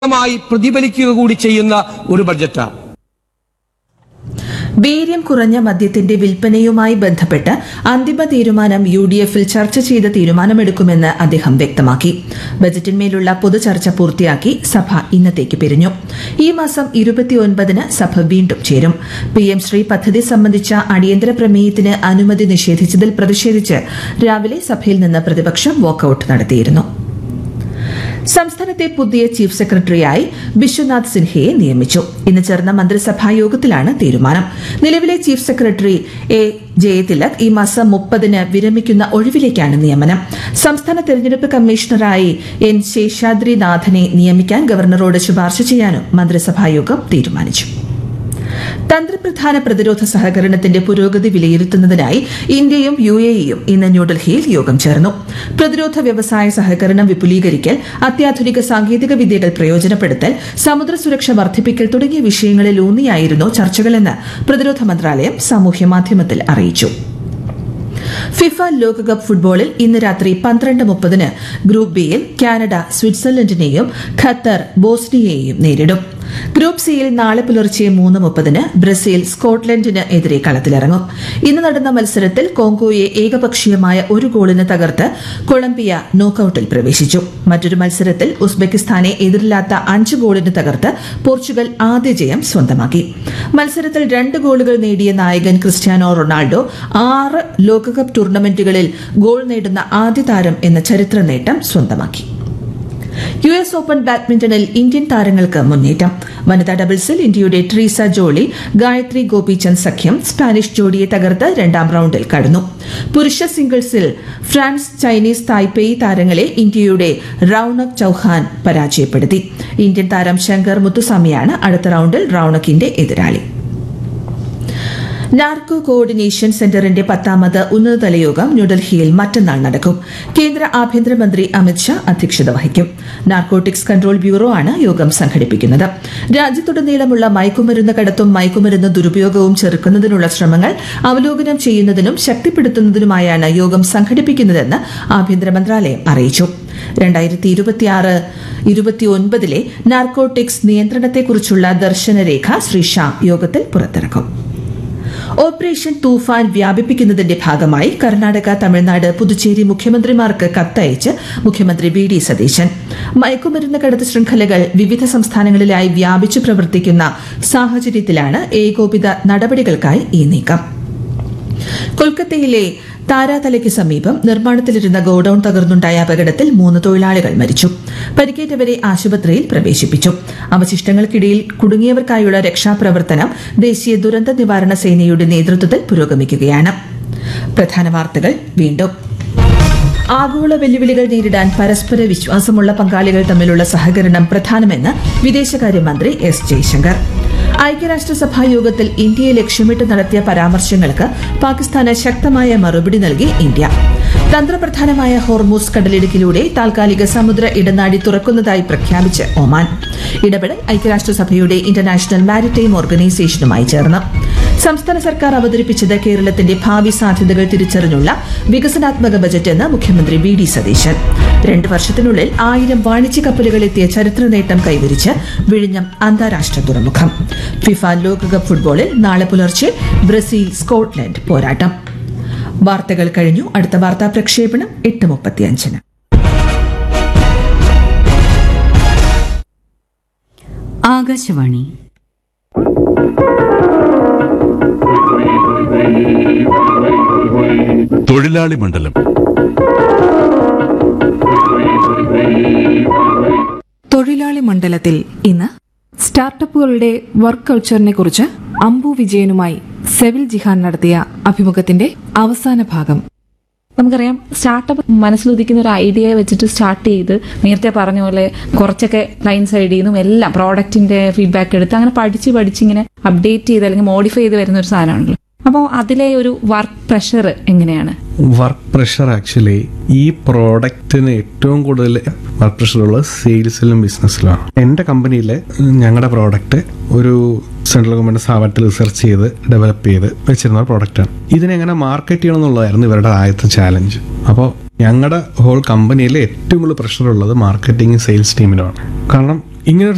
മായി പ്രതിഫലിക്കുക കൂടി ചെയ്യുന്ന ഒരു ബഡ്ജറ്റാണ് വീര്യം കുറഞ്ഞ മദ്യത്തിന്റെ വിൽപ്പനയുമായി ബന്ധപ്പെട്ട് അന്തിമ തീരുമാനം യു ഡി എഫിൽ ചർച്ച ചെയ്ത് തീരുമാനമെടുക്കുമെന്ന് അദ്ദേഹം വ്യക്തമാക്കി ബജറ്റിന്മേലുള്ള പൊതുചർച്ച പൂർത്തിയാക്കി സഭ ഇന്നത്തേക്ക് പിരിഞ്ഞു ഈ മാസം ഇരുപത്തിയൊൻപതിന് സഭ വീണ്ടും ചേരും പി എം ശ്രീ പദ്ധതി സംബന്ധിച്ച അടിയന്തര പ്രമേയത്തിന് അനുമതി നിഷേധിച്ചതിൽ പ്രതിഷേധിച്ച് രാവിലെ സഭയിൽ നിന്ന് പ്രതിപക്ഷം വാക്കൌട്ട് നടത്തിയിരുന്നു സംസ്ഥാനത്തെ പുതിയ ചീഫ് സെക്രട്ടറിയായി വിശ്വനാഥ് സിൻഹയെ നിയമിച്ചു ഇന്ന് ചേർന്ന മന്ത്രിസഭാ യോഗത്തിലാണ് തീരുമാനം നിലവിലെ ചീഫ് സെക്രട്ടറി എ ജയതിലക് ഈ മാസം മുപ്പതിന് വിരമിക്കുന്ന ഒഴിവിലേക്കാണ് നിയമനം സംസ്ഥാന തെരഞ്ഞെടുപ്പ് കമ്മീഷണറായി എൻ ശേഷാദ്രിനാഥനെ നിയമിക്കാൻ ഗവർണറോട് ശുപാർശ ചെയ്യാനും മന്ത്രിസഭാ യോഗം തീരുമാനിച്ചു തന്ത്രപ്രധാന പ്രതിരോധ സഹകരണത്തിന്റെ പുരോഗതി വിലയിരുത്തുന്നതിനായി ഇന്ത്യയും യു എയും ഇന്ന് ന്യൂഡൽഹിയിൽ യോഗം ചേർന്നു പ്രതിരോധ വ്യവസായ സഹകരണം വിപുലീകരിക്കൽ അത്യാധുനിക സാങ്കേതിക വിദ്യകൾ പ്രയോജനപ്പെടുത്തൽ സമുദ്ര സുരക്ഷ വർദ്ധിപ്പിക്കൽ തുടങ്ങിയ വിഷയങ്ങളിൽ ഊന്നിയായിരുന്നു ചർച്ചകളെന്ന് പ്രതിരോധ മന്ത്രാലയം സാമൂഹ്യ മാധ്യമത്തിൽ അറിയിച്ചു ഫിഫ ലോകകപ്പ് ഫുട്ബോളിൽ ഇന്ന് രാത്രി പന്ത്രണ്ട് മുപ്പതിന് ഗ്രൂപ്പ് ബിയിൽ കാനഡ സ്വിറ്റ്സർലൻഡിനെയും ഖത്തർ ബോസ്നിയയെയും നേരിടും ഗ്രൂപ്പ് സിയിൽ നാളെ പുലർച്ചെ മൂന്ന് മുപ്പതിന് ബ്രസീൽ സ്കോട്ട്ലൻഡിന് എതിരെ കളത്തിലിറങ്ങും ഇന്ന് നടന്ന മത്സരത്തിൽ കോങ്കോയെ ഏകപക്ഷീയമായ ഒരു ഗോളിന് തകർത്ത് കൊളംബിയ നോക്കൌട്ടിൽ പ്രവേശിച്ചു മറ്റൊരു മത്സരത്തിൽ ഉസ്ബെക്കിസ്ഥാനെ എതിരില്ലാത്ത അഞ്ച് ഗോളിന് തകർത്ത് പോർച്ചുഗൽ ആദ്യ ജയം സ്വന്തമാക്കി മത്സരത്തിൽ രണ്ട് ഗോളുകൾ നേടിയ നായകൻ ക്രിസ്ത്യാനോ റൊണാൾഡോ ആറ് ലോകകപ്പ് ടൂർണമെന്റുകളിൽ ഗോൾ നേടുന്ന ആദ്യ താരം എന്ന ചരിത്ര നേട്ടം സ്വന്തമാക്കി യു എസ് ഓപ്പൺ ബാഡ്മിന്റണിൽ ഇന്ത്യൻ താരങ്ങൾക്ക് മുന്നേറ്റം വനിതാ ഡബിൾസിൽ ഇന്ത്യയുടെ ട്രീസ ജോളി ഗായത്രി ഗോപിചന്ദ് സഖ്യം സ്പാനിഷ് ജോഡിയെ തകർത്ത് രണ്ടാം റൌണ്ടിൽ കടന്നു പുരുഷ സിംഗിൾസിൽ ഫ്രാൻസ് ചൈനീസ് തായ്പേയി താരങ്ങളെ ഇന്ത്യയുടെ റൌണക് ചൌഹാൻ പരാജയപ്പെടുത്തി ഇന്ത്യൻ താരം ശങ്കർ മുത്തുസ്വാമിയാണ് അടുത്ത റൌണ്ടിൽ റൌണക്കിന്റെ എതിരാളി നാർക്കോ കോർഡിനേഷൻ സെന്ററിന്റെ പത്താമത് ഉന്നതതല യോഗം ന്യൂഡൽഹിയിൽ മറ്റന്നാൾ നടക്കും കേന്ദ്ര ആഭ്യന്തരമന്ത്രി അമിത്ഷാ അധ്യക്ഷത വഹിക്കും നാർക്കോട്ടിക്സ് കൺട്രോൾ ബ്യൂറോ ആണ് യോഗം സംഘടിപ്പിക്കുന്നത് രാജ്യത്തുടനീളമുള്ള മയക്കുമരുന്ന് കടത്തും മയക്കുമരുന്ന് ദുരുപയോഗവും ചെറുക്കുന്നതിനുള്ള ശ്രമങ്ങൾ അവലോകനം ചെയ്യുന്നതിനും ശക്തിപ്പെടുത്തുന്നതിനുമായാണ് യോഗം സംഘടിപ്പിക്കുന്നതെന്ന് ആഭ്യന്തര മന്ത്രാലയം അറിയിച്ചു രണ്ടായിരത്തി ഇരുപത്തിയാറ് ഇരുപത്തിയൊൻപതിലെ നാർക്കോട്ടിക്സ് നിയന്ത്രണത്തെക്കുറിച്ചുള്ള ദർശനരേഖ ശ്രീ ഷാ യോഗത്തിൽ പുറത്തിറക്കും ഓപ്പറേഷൻ തൂഫാൻ വ്യാപിപ്പിക്കുന്നതിന്റെ ഭാഗമായി കർണാടക തമിഴ്നാട് പുതുച്ചേരി മുഖ്യമന്ത്രിമാർക്ക് കത്തയച്ച് മുഖ്യമന്ത്രി വി ഡി സതീശൻ മയക്കുമരുന്ന് കടത്ത് ശൃംഖലകൾ വിവിധ സംസ്ഥാനങ്ങളിലായി വ്യാപിച്ചു പ്രവർത്തിക്കുന്ന സാഹചര്യത്തിലാണ് ഏകോപിത നടപടികൾക്കായി ഈ നീക്കം കൊൽക്കത്തയിലെ താരാതലയ്ക്ക് സമീപം നിർമ്മാണത്തിലിരുന്ന ഗോഡൌൺ തകർന്നുണ്ടായ അപകടത്തിൽ മൂന്ന് തൊഴിലാളികൾ മരിച്ചു പരിക്കേറ്റവരെ ആശുപത്രിയിൽ പ്രവേശിപ്പിച്ചു അവശിഷ്ടങ്ങൾക്കിടയിൽ കുടുങ്ങിയവർക്കായുള്ള രക്ഷാപ്രവർത്തനം ദേശീയ ദുരന്ത നിവാരണ സേനയുടെ നേതൃത്വത്തിൽ പുരോഗമിക്കുകയാണ് പ്രധാന വാർത്തകൾ വീണ്ടും ആഗോള വെല്ലുവിളികൾ നേരിടാൻ പരസ്പര വിശ്വാസമുള്ള പങ്കാളികൾ തമ്മിലുള്ള സഹകരണം പ്രധാനമെന്ന് വിദേശകാര്യമന്ത്രി എസ് ജയശങ്കർ ഐക്യരാഷ്ട്രസഭാ യോഗത്തിൽ ഇന്ത്യയെ ലക്ഷ്യമിട്ട് നടത്തിയ പരാമർശങ്ങൾക്ക് പാകിസ്ഥാന് ശക്തമായ മറുപടി നൽകി ഇന്ത്യ തന്ത്രപ്രധാനമായ ഹോർമൂസ് കടലിടുക്കിലൂടെ താൽക്കാലിക സമുദ്ര ഇടനാഴി തുറക്കുന്നതായി പ്രഖ്യാപിച്ച് ഒമാൻ ഇടപെടൽ ഐക്യരാഷ്ട്രസഭയുടെ ഇന്റർനാഷണൽ മാരിടൈം ഓർഗനൈസേഷനുമായി ചേർന്ന് സംസ്ഥാന സർക്കാർ അവതരിപ്പിച്ചത് കേരളത്തിന്റെ ഭാവി സാധ്യതകൾ തിരിച്ചറിഞ്ഞുള്ള വികസനാത്മക ബജറ്റ് എന്ന് മുഖ്യമന്ത്രി വി ഡി സതീശൻ രണ്ട് വർഷത്തിനുള്ളിൽ ആയിരം വാണിജ്യ കപ്പലുകൾ എത്തിയ ചരിത്ര നേട്ടം കൈവരിച്ച് വിഴിഞ്ഞം അന്താരാഷ്ട്ര തുറമുഖം ഫിഫ ലോകകപ്പ് ഫുട്ബോളിൽ നാളെ പുലർച്ചെ ബ്രസീൽ സ്കോട്ട്ലൻഡ് പോരാട്ടം വാർത്തകൾ കഴിഞ്ഞു അടുത്ത വാർത്താ പ്രക്ഷേപണം എട്ട് മുപ്പത്തിയഞ്ചിന് ആകാശവാണി തൊഴിലാളി മണ്ഡലം തൊഴിലാളി മണ്ഡലത്തിൽ ഇന്ന് സ്റ്റാർട്ടപ്പുകളുടെ വർക്ക് കൾച്ചറിനെ കുറിച്ച് അംബു വിജയനുമായി സെവിൽ ജിഹാൻ നടത്തിയ അഭിമുഖത്തിന്റെ അവസാന ഭാഗം നമുക്കറിയാം സ്റ്റാർട്ടപ്പ് മനസ്സിലുദിക്കുന്ന ഒരു ഐഡിയ വെച്ചിട്ട് സ്റ്റാർട്ട് ചെയ്ത് നേരത്തെ പറഞ്ഞ പോലെ കുറച്ചൊക്കെ ക്ലൈൻ സൈഡിൽ നിന്നും എല്ലാം പ്രോഡക്റ്റിന്റെ ഫീഡ്ബാക്ക് എടുത്ത് അങ്ങനെ പഠിച്ച് പഠിച്ച് ഇങ്ങനെ അപ്ഡേറ്റ് ചെയ്ത് അല്ലെങ്കിൽ മോഡിഫൈ ചെയ്ത് വരുന്ന ഒരു സാധനമാണല്ലോ അപ്പോൾ അതിലെ ഒരു വർക്ക് പ്രഷർ എങ്ങനെയാണ് വർക്ക് പ്രഷർ ആക്ച്വലി ഈ പ്രോഡക്റ്റിന് ഏറ്റവും കൂടുതൽ വർക്ക് പ്രഷർ ഉള്ളത് സെയിൽസിലും ബിസിനസ്സിലുമാണ് എൻ്റെ കമ്പനിയിൽ ഞങ്ങളുടെ പ്രോഡക്റ്റ് ഒരു സെൻട്രൽ ഗവൺമെന്റ് സ്ഥാപനത്തിൽ റിസർച്ച് ചെയ്ത് ഡെവലപ്പ് ചെയ്ത് വെച്ചിരുന്ന പ്രോഡക്റ്റാണ് ഇതിനെങ്ങനെ മാർക്കറ്റ് ചെയ്യണം എന്നുള്ളതായിരുന്നു ഇവരുടെ ആദ്യത്തെ ചാലഞ്ച് അപ്പോൾ ഞങ്ങളുടെ ഹോൾ കമ്പനിയിലെ ഏറ്റവും കൂടുതൽ പ്രഷർ ഉള്ളത് മാർക്കറ്റിംഗ് സെയിൽസ് ടീമിനുമാണ് കാരണം ഇങ്ങനെ